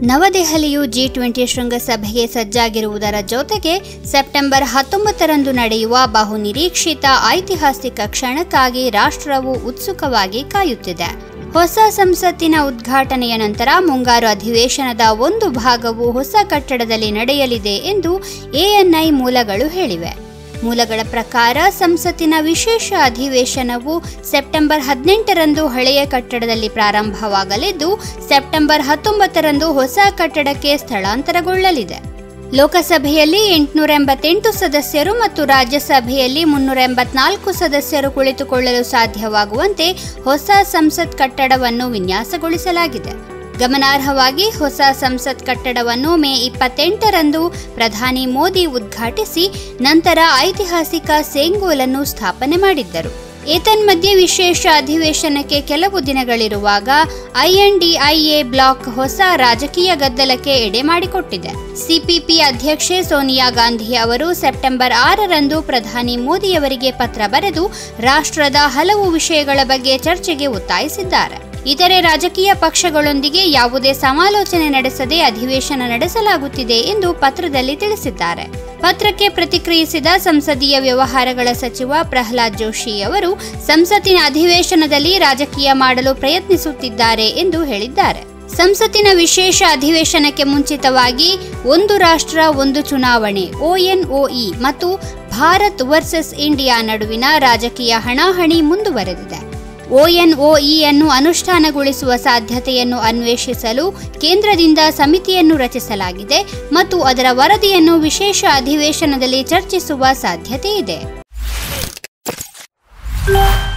ನವದೆಹಲಿಯು G twenty ಶೃಂಗಸಭೆಗೆ ಸಜ್ಜಾಗಿರುವುದರ ಜೊತೆಗೆ September ಹತ್ತೊಂಬತ್ತರಂದು ನಡೆಯುವ ಬಹುನಿರೀಕ್ಷಿತ ಐತಿಹಾಸಿಕ ಕ್ಷಣಕ್ಕಾಗಿ ರಾಷ್ಟ್ರವು ಉತ್ಸುಕವಾಗಿ ಕಾಯುತ್ತಿದೆ ಹೊಸ ಸಂಸತ್ತಿನ ಉದ್ಘಾಟನೆಯ ನಂತರ ಮುಂಗಾರು ಅಧಿವೇಶನದ ಒಂದು ಭಾಗವು ಹೊಸ ಕಟ್ಟಡದಲ್ಲಿ ನಡೆಯಲಿದೆ ಎಂದು ಎಎನ್ಐ ಮೂಲಗಳು ಹೇಳಿವೆ ಮೂಲಗಳ ಪ್ರಕಾರ ಸಂಸತ್ತಿನ ವಿಶೇಷ ಅಧಿವೇಶನವು ಸೆಪ್ಟೆಂಬರ್ ಹದಿನೆಂಟರಂದು ಹಳೆಯ ಕಟ್ಟಡದಲ್ಲಿ ಪ್ರಾರಂಭವಾಗಲಿದ್ದು ಸೆಪ್ಟೆಂಬರ್ ಹತ್ತೊಂಬತ್ತರಂದು ಹೊಸ ಕಟ್ಟಡಕ್ಕೆ ಸ್ಥಳಾಂತರಗೊಳ್ಳಲಿದೆ ಲೋಕಸಭೆಯಲ್ಲಿ ಎಂಟುನೂರ ಎಂಬತ್ತೆಂಟು ಸದಸ್ಯರು ಮತ್ತು ರಾಜ್ಯಸಭೆಯಲ್ಲಿ ಮುನ್ನೂರ ಎಂಬತ್ನಾಲ್ಕು ಸದಸ್ಯರು ಕುಳಿತುಕೊಳ್ಳಲು ಸಾಧ್ಯವಾಗುವಂತೆ ಹೊಸ ಸಂಸತ್ ಕಟ್ಟಡವನ್ನು ವಿನ್ಯಾಸಗೊಳಿಸಲಾಗಿದೆ ಗಮನಾರ್ಹವಾಗಿ ಹೊಸ ಸಂಸತ್ ಕಟ್ಟಡವನ್ನು ಮೇ ಇಪ್ಪತ್ತೆಂಟರಂದು ಪ್ರಧಾನಿ ಮೋದಿ ಉದ್ಘಾಟಿಸಿ ನಂತರ ಐತಿಹಾಸಿಕ ಸೆಂಗೋಲನ್ನು ಸ್ಥಾಪನೆ ಮಾಡಿದ್ದರು ಏತನ್ಮಧ್ಯೆ ವಿಶೇಷ ಅಧಿವೇಶನಕ್ಕೆ ಕೆಲವು ದಿನಗಳಿರುವಾಗ ಐಎನ್ಡಿಐಎ ಬ್ಲಾಕ್ ಹೊಸ ರಾಜಕೀಯ ಗದ್ದಲಕ್ಕೆ ಎಡೆ ಮಾಡಿಕೊಟ್ಟಿದೆ ಸಿಪಿಪಿ ಅಧ್ಯಕ್ಷೆ ಸೋನಿಯಾ ಗಾಂಧಿ ಅವರು ಸೆಪ್ಟೆಂಬರ್ ಆರರಂದು ಪ್ರಧಾನಿ ಮೋದಿಯವರಿಗೆ ಪತ್ರ ಬರೆದು ರಾಷ್ಟ್ರದ ಹಲವು ವಿಷಯಗಳ ಬಗ್ಗೆ ಚರ್ಚೆಗೆ ಒತ್ತಾಯಿಸಿದ್ದಾರೆ ಇತರೆ ರಾಜಕೀಯ ಪಕ್ಷಗಳೊಂದಿಗೆ ಯಾವುದೇ ಸಮಾಲೋಚನೆ ನಡೆಸದೆ ಅಧಿವೇಶನ ನಡೆಸಲಾಗುತ್ತಿದೆ ಎಂದು ಪತ್ರದಲ್ಲಿ ತಿಳಿಸಿದ್ದಾರೆ ಪತ್ರಕ್ಕೆ ಪ್ರತಿಕ್ರಿಯಿಸಿದ ಸಂಸದೀಯ ವ್ಯವಹಾರಗಳ ಸಚಿವ ಪ್ರಹ್ಲಾದ್ ಜೋಶಿ ಅವರು ಸಂಸತ್ತಿನ ಅಧಿವೇಶನದಲ್ಲಿ ರಾಜಕೀಯ ಮಾಡಲು ಪ್ರಯತ್ನಿಸುತ್ತಿದ್ದಾರೆ ಎಂದು ಹೇಳಿದ್ದಾರೆ ಸಂಸತ್ತಿನ ವಿಶೇಷ ಅಧಿವೇಶನಕ್ಕೆ ಮುಂಚಿತವಾಗಿ ಒಂದು ರಾಷ್ಟ್ರ ಒಂದು ಚುನಾವಣೆ ಒಎನ್ಒಇ ಮತ್ತು ಭಾರತ್ ವರ್ಸಸ್ ಇಂಡಿಯಾ ನಡುವಿನ ರಾಜಕೀಯ ಹಣಾಹಣಿ ಮುಂದುವರೆದಿದೆ ಒಎನ್ಒಇ ಅನ್ನು ಅನುಷ್ಠಾನಗೊಳಿಸುವ ಸಾಧ್ಯತೆಯನ್ನು ಅನ್ವೇಷಿಸಲು ಕೇಂದ್ರದಿಂದ ಸಮಿತಿಯನ್ನು ರಚಿಸಲಾಗಿದೆ ಮತ್ತು ಅದರ ವರದಿಯನ್ನು ವಿಶೇಷ ಅಧಿವೇಶನದಲ್ಲಿ ಚರ್ಚಿಸುವ ಸಾಧ್ಯತೆ ಇದೆ